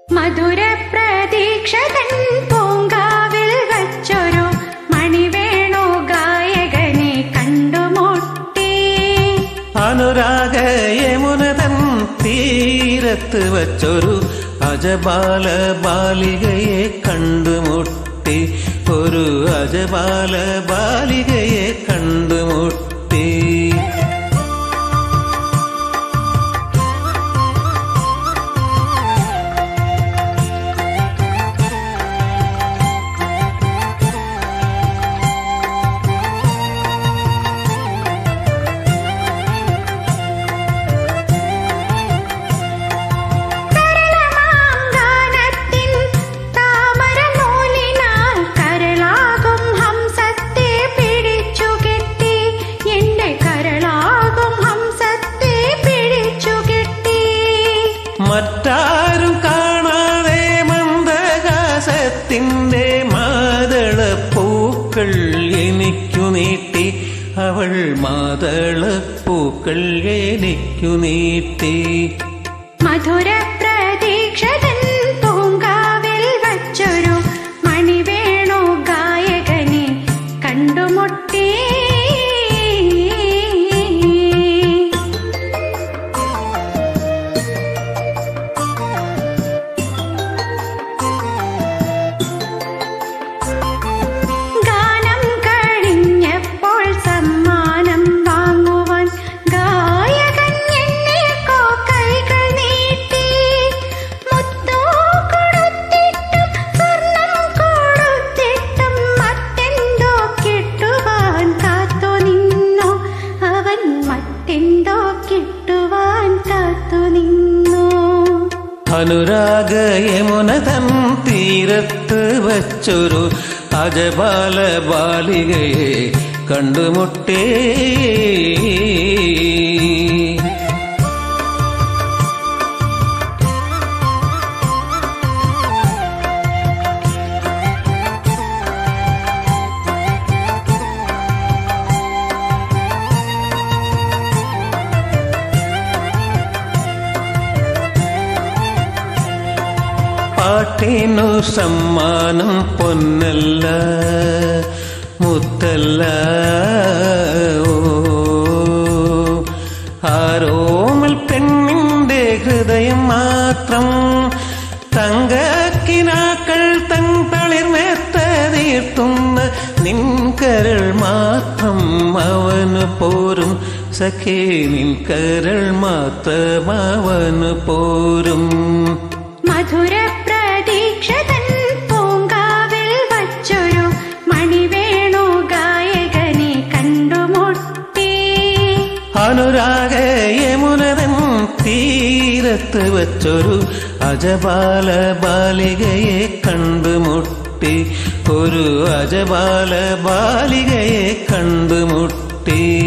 മധുര പ്രതീക്ഷതൻ പൂങ്കാവിൽ വച്ചൊരു മണിവേണു ഗായകനെ കണ്ടുമുട്ടി അനുരാഗ യമുനതൻ തീരത്ത് വച്ചൊരു അജബാല ബാലികയെ കണ്ടുമുട്ടി ഒരു അജബാല ബാലികയെ കണ്ടുമുട്ടി കരളമാങ്കാനത്തിൻ താമരനൂലിനാൽ കരളാകും ഹംസത്തെ പിടിച്ചുകെട്ടി എന്റെ കരളാകും ഹംസത്തെ പിടിച്ചുകെട്ടി മറ്റാരും കാണാതെ മന്ദഹാസത്തിന്റെ മാതളപ്പൂക്കൾ എനിക്കു നീട്ടി അവൾ മാതളപ്പൂക്കൾ എനിക്കു നീട്ടി മധുര പ്രതീക്ഷതൻ പൂങ്കാവിൽ വച്ചൊരു മണിവേണു ഗായകനെ കണ്ടുമുട്ടി ഗാനം കഴിഞ്ഞപ്പോൾ സമ്മാനം വാങ്ങുവാൻ ഗായകൻ എന്നെ കൈകൾ നീട്ടി മുത്തോ കൊടുത്തിട്ടും സ്വർണം കൊടുത്തിട്ടും മറ്റെന്തോ കിട്ടുവാൻ കാത്തു നിന്നു അവൻ മറ്റെന്തോ കിട്ടുവാൻ കാത്തു നിന്നു അനുരാഗ യമുനതൻ തീരത്ത് വച്ചൊരു അജബാല ബാലികയെ കണ്ടുമുട്ടേ പാട്ടിനു സമ്മാനം പൊന്നല്ല മുത്തല്ല ഓ ആരോമൽ പെണ്ണിന്റെ ഹൃദയം മാത്രം തങ്കക്കിനാക്കൾ തൻ തളിർമേത്തതീർത്തുന്ന നിൻകരൾ മാത്രം അവന് പോരും സഖേ നിൻകരൾ മാത്രം അവന് പോരും മധുര പ്രതീക്ഷതൻ പൂങ്കാവിൽ വച്ചൊരു മണിവേണു ഗായകനെ കണ്ടുമുട്ടി അനുരാഗ യമുനതൻ തീരത്ത് വച്ചൊരു അജബാല ബാലികയെ കണ്ടുമുട്ടി ഒരു അജബാല ബാലികയെ കണ്ടുമുട്ടി